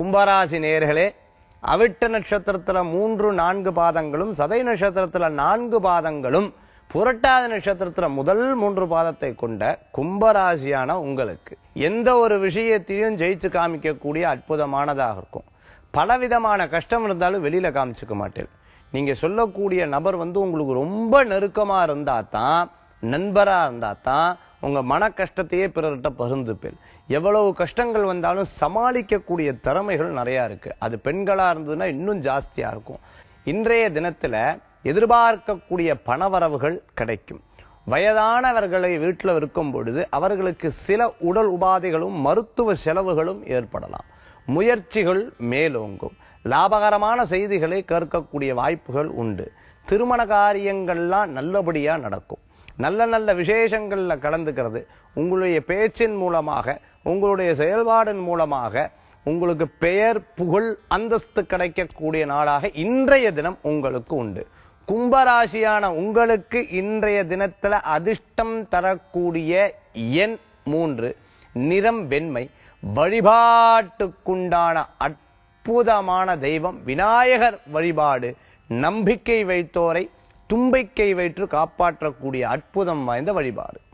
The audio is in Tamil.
கும்பராசி நேர்களே அவிட்ட நட்சத்திரத்துல மூன்று நான்கு பாதங்களும் சதை நட்சத்திரத்துல நான்கு பாதங்களும் புரட்டாத நட்சத்திரத்துல முதல் மூன்று பாதத்தை கொண்ட கும்பராசியான உங்களுக்கு எந்த ஒரு விஷயத்தையும் ஜெயிச்சு காமிக்கக்கூடிய அற்புதமானதாக இருக்கும் பலவிதமான கஷ்டம் இருந்தாலும் வெளியில காமிச்சுக்க மாட்டேன் நீங்க சொல்லக்கூடிய நபர் வந்து உங்களுக்கு ரொம்ப நெருக்கமா இருந்தா தான் நண்பரா இருந்தா தான் உங்க மன கஷ்டத்தையே பிறர்கிட்ட பகிர்ந்துப்பேன் எவ்வளவு கஷ்டங்கள் வந்தாலும் சமாளிக்கக்கூடிய திறமைகள் நிறைய இருக்கு அது பெண்களா இருந்ததுன்னா இன்னும் ஜாஸ்தியா இருக்கும் இன்றைய தினத்துல எதிர்பார்க்கக்கூடிய பணவரவுகள் கிடைக்கும் வயதானவர்களை வீட்டில் இருக்கும் பொழுது அவர்களுக்கு சில உடல் உபாதைகளும் மருத்துவ செலவுகளும் ஏற்படலாம் முயற்சிகள் மேலோங்கும் லாபகரமான செய்திகளை கேட்கக்கூடிய வாய்ப்புகள் உண்டு திருமண காரியங்கள்லாம் நல்லபடியா நடக்கும் நல்ல நல்ல விசேஷங்கள்ல கலந்துக்கிறது உங்களுடைய பேச்சின் மூலமாக உங்களுடைய செயல்பாடின் மூலமாக உங்களுக்கு பெயர் புகழ் அந்தஸ்து கிடைக்கக்கூடிய நாளாக இன்றைய தினம் உங்களுக்கு உண்டு கும்பராசியான உங்களுக்கு இன்றைய தினத்துல அதிர்ஷ்டம் தரக்கூடிய எண் மூன்று நிறம் வெண்மை வழிபாட்டுக்குண்டான அற்புதமான தெய்வம் விநாயகர் வழிபாடு நம்பிக்கை வைத்தோரை தும்பிக்கை வைத்து காப்பாற்றக்கூடிய அற்புதம் வாய்ந்த வழிபாடு